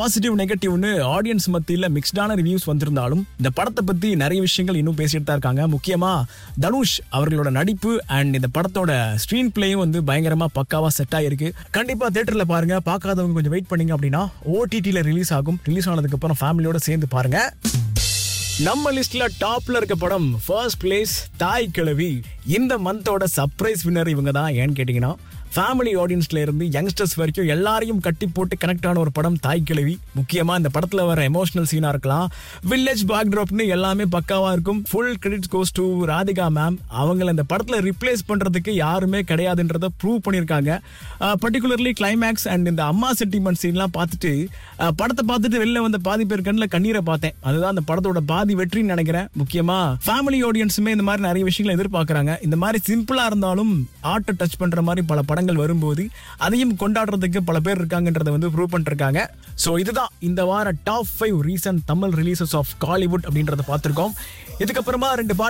positive நெகட்டிவ்னு audience மத்தியில மிக்ஸ்டான reviews வந்திருந்தாலும் இந்த படத்தை பத்தி நிறைய விஷயங்கள் இன்னும் பேசிட்டு தான் இருக்காங்க முக்கியமா தனுஷ் அவர்களோட நடிப்பு அண்ட் இந்த படத்தோட ஸ்க்ரீன் பிளேயும் வந்து பயங்கரமா பக்காவா செட் ஆயிருக்கு கண்டிப்பா தியேட்டர்ல பாருங்க பார்க்காதவங்க கொஞ்சம் வெயிட் பண்ணீங்க அப்படின்னா ஓடிடில ரிலீஸ் ஆகும் ரிலீஸ் ஆனதுக்கு அப்புறம் ஃபேமிலியோட சேர்ந்து பாருங்க நம்ம லிஸ்ட்ல டாப்ல இருக்க படம் ஃபர்ஸ்ட் பிளேஸ் தாய் கிழவி இந்த மந்தோட சர்ப்ரைஸ் வின்னர் இவங்க தான் ஏன்னு கேட்டீங்கன்னா ஃபேமிலி ஆடியன்ஸ்ல இருந்து யங்ஸ்டர்ஸ் வரைக்கும் எல்லாரையும் கட்டி போட்டு கனெக்ட் ஆன ஒரு படம் தாய் கிழவி முக்கியமா இந்த படத்துல வர எமோஷனல் சீனா இருக்கலாம் வில்லேஜ் பேக்ட்ராப்னு எல்லாமே பக்காவா இருக்கும் full credit goes to Radhika ma'am அவங்கள இந்த படத்துல ரிப்ளேஸ் பண்றதுக்கு யாருமே கிடையாதுன்றத ப்ரூவ் பண்ணியிருக்காங்க பர்டிகுலர்லி கிளைமேக்ஸ் அண்ட் இந்த அம்மா சென்டிமெண்ட் சீன்லாம் பார்த்துட்டு அஹ், படத்தை பார்த்துட்டு வெளில வந்த பாதி பேர் கண்ணில் கண்ணீரை பார்த்தேன் அதுதான் அந்த படத்தோட பாதி வெற்றின்னு நினைக்கிறேன் முக்கியமா ஃபேமிலி ஆடியன்ஸுமே இந்த மாதிரி நிறைய விஷயங்களை எதிர்பார்க்கறாங்க இந்த மாதிரி சிம்பிளா இருந்தாலும் ஆர்ட்டை டச் பண்ற மாதிரி பல படங்கள் வரும்போது அதையும் கொண்டாடுறதுக்கு பல பேர் இருக்காங்கன்றதை வந்து ப்ரூவ் பண்ணிருக்காங்க ஸோ இதுதான் இந்த வார top five recent Tamil releases of Kollywood அப்படின்றத பார்த்துருக்கோம் இதுக்கப்புறமா ரெண்டு பாட்டு